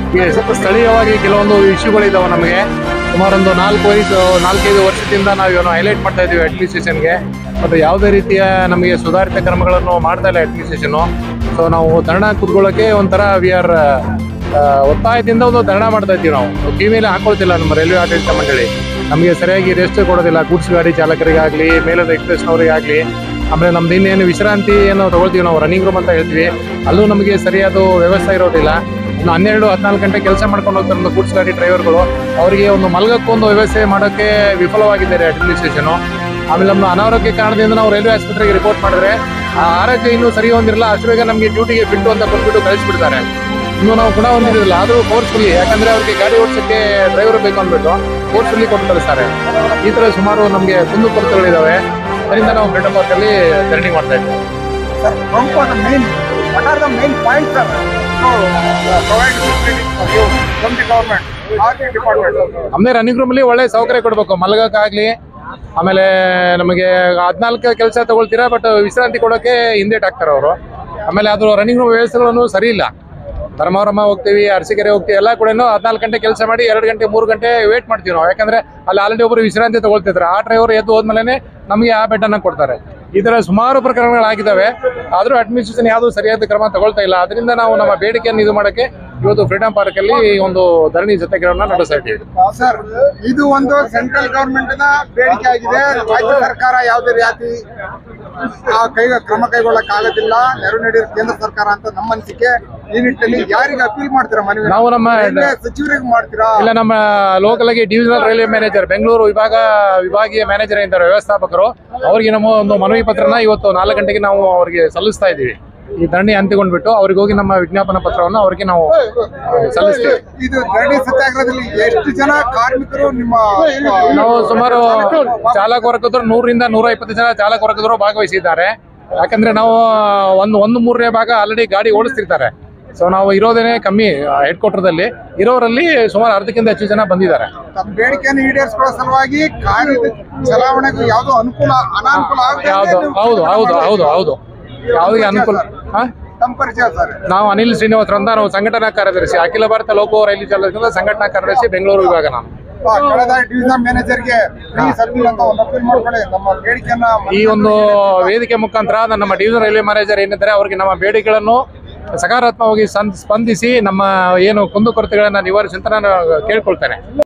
ಈ ಸ್ವಲ್ಪ ಸ್ಥಳೀಯವಾಗಿ ಕೆಲವೊಂದು ಇಶ್ಯೂಗಳಿದಾವೆ ನಮಗೆ ಸುಮಾರು ಒಂದು ನಾಲ್ಕು ವಯಸ್ಸು ನಾಲ್ಕೈದು ವರ್ಷದಿಂದ ನಾವು ಇವನು ಹೈಲೈಟ್ ಮಾಡ್ತಾ ಇದ್ದೀವಿ ಅಡ್ಮಿನಿಸ್ಟ್ರೇಷನ್ಗೆ ಮತ್ತು ಯಾವುದೇ ರೀತಿಯ ನಮಗೆ ಸುಧಾರಿತ ಕ್ರಮಗಳನ್ನು ಮಾಡ್ತಾ ಇಲ್ಲ ಅಡ್ಮಿನಿಸ್ಟ್ರೇಷನು ಸೊ ನಾವು ಧರಣ ಕೂತ್ಕೊಳ್ಳೋಕೆ ಒಂಥರ ವಿ ಆರ್ ಒತ್ತಾಯದಿಂದ ಒಂದು ಧರಣ ಮಾಡ್ತಾ ಇದ್ದೀವಿ ನಾವು ಕಿವಿಯಲ್ಲಿ ಹಾಕೊಳ್ತಿಲ್ಲ ನಮ್ಮ ರೈಲ್ವೆ ಆಡಳಿತ ಮಂಡಳಿ ನಮಗೆ ಸರಿಯಾಗಿ ರೆಸ್ಟ್ ಕೊಡೋದಿಲ್ಲ ಗೂಡ್ಸ್ ಗಾಡಿ ಚಾಲಕರಿಗಾಗಲಿ ಮೇಲದ ಎಕ್ಸ್ಪ್ರೆಸ್ನವರಿಗಾಗಲಿ ಆಮೇಲೆ ನಮ್ದು ಇನ್ನೇನು ವಿಶ್ರಾಂತಿ ಏನು ತಗೊಳ್ತೀವಿ ನಾವು ರನ್ನಿಂಗ್ ರೂಮ್ ಅಂತ ಹೇಳ್ತೀವಿ ಅಲ್ಲೂ ನಮಗೆ ಸರಿಯಾದ ವ್ಯವಸ್ಥೆ ಇರೋದಿಲ್ಲ ಇನ್ನು ಹನ್ನೆರಡು ಹದಿನಾಲ್ಕು ಗಂಟೆ ಕೆಲಸ ಮಾಡ್ಕೊಂಡು ಹೋಗ್ತಾರೆ ಒಂದು ಗೂಡ್ಸ್ ಗಾಡಿ ಡ್ರೈವರ್ಗಳು ಅವರಿಗೆ ಒಂದು ಮಲಗಕ್ಕೊಂದು ವ್ಯವಸ್ಥೆ ಮಾಡೋಕ್ಕೆ ವಿಫಲವಾಗಿದ್ದಾರೆ ಅಡ್ಮಿನಿಸ್ಟ್ರೇಷನು ಆಮೇಲೆ ನಮ್ಮ ಅನಾರೋಗ್ಯ ಕಾರಣದಿಂದ ನಾವು ರೈಲ್ವೆ ಆಸ್ಪತ್ರೆಗೆ ರಿಪೋರ್ಟ್ ಮಾಡಿದ್ರೆ ಆ ಆರೋಗ್ಯ ಇನ್ನೂ ಸರಿ ಹೊಂದಿರಲ್ಲ ಅಷ್ಟು ಬೇಗ ನಮಗೆ ಡ್ಯೂಟಿಗೆ ಬಿಟ್ಟು ಅಂತ ಕೊಟ್ಬಿಟ್ಟು ಕಳಿಸ್ಬಿಡ್ತಾರೆ ಇನ್ನು ನಾವು ಗುಣ ಹೊಂದಿರಲಿಲ್ಲ ಆದರೂ ಫೋರ್ಸ್ಫುಲಿ ಯಾಕಂದ್ರೆ ಅವ್ರಿಗೆ ಗಾಡಿ ಓಡಿಸೋಕ್ಕೆ ಡ್ರೈವರ್ ಬೇಕು ಅಂದ್ಬಿಟ್ಟು ಫೋರ್ಸ್ಫುಲಿ ಕೊಟ್ಟು ಕಳಿಸ್ತಾರೆ ಈ ಥರ ಸುಮಾರು ನಮಗೆ ಕುಂದು ಕೊರತೆಗಳಿದ್ದಾವೆ ಅದರಿಂದ ನಾವು ಫ್ರೀಡಮ್ ಪಾರ್ಕಲ್ಲಿ ಧರಣಿ ಮಾಡ್ತಾ ಇದ್ದೀವಿ Sir, from for the main, what are the main points, sir? So, uh, provide facilities for you from the government or the department. ನಮ್ಮದೇ ರನ್ನಿಂಗ್ ರೂಮಲ್ಲಿ ಒಳ್ಳೆ ಸೌಕರ್ಯ ಕೊಡಬೇಕು ಮಲಗಕ್ಕಾಗ್ಲಿ ಆಮೇಲೆ ನಮಗೆ ಹದಿನಾಲ್ಕು ಕೆಲಸ ತಗೊಳ್ತೀರಾ ಬಟ್ ವಿಶ್ರಾಂತಿ ಕೊಡೋಕೆ ಹಿಂದೇಟ್ ಹಾಕ್ತಾರೆ ಅವರು ಆಮೇಲೆ ಅದು ರನ್ನಿಂಗ್ ರೂಮ್ ವ್ಯವಸ್ಥೆಗಳನ್ನು ಸರಿ ಇಲ್ಲ ಧರ್ಮವರಮ್ಮ ಹೋಗ್ತೀವಿ ಅರಸೀಕೆರೆ ಹೋಗ್ತೀವಿ ಎಲ್ಲ ಕೂಡ ಹದಿನಾಲ್ಕು ಗಂಟೆ ಕೆಲಸ ಮಾಡಿ ಎರಡು ಗಂಟೆ ಮೂರು ಗಂಟೆ ವೇಟ್ ಮಾಡ್ತೀವಿ ನಾವು ಯಾಕಂದ್ರೆ ಅಲ್ಲಿ ಆಲ್ರೆಡಿ ಒಬ್ಬರು ವಿಶ್ರಾಂತಿ ತಗೊಳ್ತಿದ್ದಾರೆ ಆ ಡ್ರೈವರ್ ಎದ್ದು ಹೋದ್ಮೇಲೆ ನಮಗೆ ಆ ಬೆಡ್ ಅನ್ನ ಕೊಡ್ತಾರೆ ಈ ತರ ಸುಮಾರು ಪ್ರಕರಣಗಳಾಗಿದ್ದಾವೆ ಆದ್ರೂ ಅಡ್ಮಿನಿಸ್ಟ್ರೇಷನ್ ಯಾವುದು ಸರಿಯಾದ ಕ್ರಮ ತಗೊಳ್ತಾ ಇಲ್ಲ ಅದರಿಂದ ನಾವು ನಮ್ಮ ಬೇಡಿಕೆಯನ್ನು ಇದು ಮಾಡಕ್ಕೆ ಇವತ್ತು ಫ್ರೀಡಂ ಪಾರ್ಕ್ ಅಲ್ಲಿ ಒಂದು ಧರಣಿ ಜೊತೆಗಿರೋಣ ನಡೆಸ್ತಾ ಇದ್ದೀವಿ ಸರ್ ಇದು ಒಂದು ಸೆಂಟ್ರಲ್ ಗವರ್ಮೆಂಟ್ ನ ಬೇಡಿಕೆ ಆಗಿದೆ ರಾಜ್ಯ ಸರ್ಕಾರ ಯಾವುದೇ ರೀತಿ ಆ ಕೈ ಕ್ರಮ ಕೈಗೊಳ್ಳಕ್ ಆಗೋದಿಲ್ಲ ನೆರವು ನೀಡಿದ ಕೇಂದ್ರ ಸರ್ಕಾರ ಅಂತ ನಮ್ಮ ಅನಿಸಿಕೆ ಈ ನಿಟ್ಟಿನಲ್ಲಿ ಯಾರಿಗೆ ಅಪೀಲ್ ಮಾಡ್ತೀರಾ ಮನವಿ ನಾವು ನಮ್ಮ ರೈಲ್ವೆ ಸಚಿವರಿಗೆ ಮಾಡ್ತೀರಾ ಇಲ್ಲ ನಮ್ಮ ಲೋಕಲ್ ಆಗಿ ಡಿವಿಷನಲ್ ರೈಲ್ವೆ ಮ್ಯಾನೇಜರ್ ಬೆಂಗಳೂರು ವಿಭಾಗ ವಿಭಾಗೀಯ ಮ್ಯಾನೇಜರ್ ಇದ್ದಾರೆ ವ್ಯವಸ್ಥಾಪಕರು ಅವರಿಗೆ ನಮ್ಮ ಒಂದು ಮನವಿ ಪತ್ರನ ಇವತ್ತು ನಾಲ್ಕು ಗಂಟೆಗೆ ನಾವು ಅವರಿಗೆ ಸಲ್ಲಿಸ್ತಾ ಇದ್ದೀವಿ ಈ ಧರಣಿ ಅಂತ್ಯಗೊಂಡ್ಬಿಟ್ಟು ಅವ್ರಿಗೆ ಹೋಗಿ ನಮ್ಮ ವಿಜ್ಞಾಪನಾ ಪತ್ರವನ್ನು ಅವರಿಗೆ ನಾವು ಆ, ಸಲ್ಲಿಸ್ತೀವಿ ಇದು ಧರಣಿ ಸತ್ಯಾಗ್ರಹದಲ್ಲಿ ಎಷ್ಟು ಜನ ಕಾರ್ಮಿಕರು ನಿಮ್ಮ ನಾವು ಸುಮಾರು ಚಾಲಕ ವರ್ಗದವರು ನೂರರಿಂದ ನೂರ ಇಪ್ಪತ್ತು ಜನ ಚಾಲಕ ವರ್ಗದವರು ಭಾಗವಹಿಸಿದ್ದಾರೆ ಯಾಕಂದ್ರೆ ನಾವು ಒಂದು ಒಂದು ಮೂರನೇ ಭಾಗ ಆಲ್ರೆಡಿ ಗಾಡಿ ಓಡಿಸ್ತಿರ್ತಾರೆ ಸೊ ನಾವು ಇರೋದೇನೆ ಕಮ್ಮಿ ಹೆಡ್ ಕ್ವಾರ್ಟರ್ದಲ್ಲಿ ಇರೋರಲ್ಲಿ ಸುಮಾರು ಅರ್ಧಕ್ಕಿಂತ ಹೆಚ್ಚು ಜನ ಬಂದಿದ್ದಾರೆ ತಮ್ಮ ಬೇಡಿಕೆಯನ್ನು ಈಡೇರಿಸಿಕೊಳ್ಳೋ ಸಲುವಾಗಿ ಕಾರ್ಯದ ಚಲಾವಣೆಗೂ ಯಾವುದೋ ಅನುಕೂಲ ಅನಾನುಕೂಲ ಆಗದಂತೆ ಯಾವ್ದು ನೀವು ಹೌದು ಪ್ರಯತ್ನ ಹೌದು ಮಾಡಿ. ಹೌದು ಹೌದು ಯಾವುದೇ ಅನುಕೂಲ ಹಾ? ತಮ್ಮ ಪರಿಚಯ ಸರ್ ನಾವು ಅನಿಲ್ ಶ್ರೀನಿವಾಸ್ ಅಂತ ನಾವು ಸಂಘಟನಾ ಕಾರ್ಯದರ್ಶಿ ಅಖಿಲ ಭಾರತ ಲೋಕೋ ರೈಲು ಚಾಲಕರ ಸಂಘಟನಾ ಕಾರ್ಯದರ್ಶಿ ಬೆಂಗಳೂರು ವಿಭಾಗ ನಾನು ಆ, ಕಳೆದ ಡಿವಿಷನ್ ಮ್ಯಾನೇಜರ್ಗೆ ಪ್ಲೀಸ್ ಅಪೀಲ್ ಅಂತ ಒಂದು ಅಪೀಲ್ ಮಾಡ್ಕೊಳ್ಳಿ ನಮ್ಮ ಬೇಡಿಕೆಯನ್ನ ಈ ಒಂದು ವೇದಿಕೆ ಮುಖಾಂತರ ನಮ್ಮ ಡಿವಿಷನ್ ರೈಲ್ವೆ ಮ್ಯಾನೇಜರ್ ಏನಿದ್ದಾರೆ ಅವರಿಗೆ ನಮ್ಮ ಬೇಡಿಕೆಗಳನ್ನು ಸಕಾರಾತ್ಮಕವಾಗಿ ಸಂ- ಸ್ಪಂದಿಸಿ ನಮ್ಮ ಏನು ಕುಂದುಕೊರತೆಗಳನ್ನ ನಿವಾರಿಸಿ ಅಂತ ನಾನು ಕೇಳ್ಕೊಳ್ತೇನೆ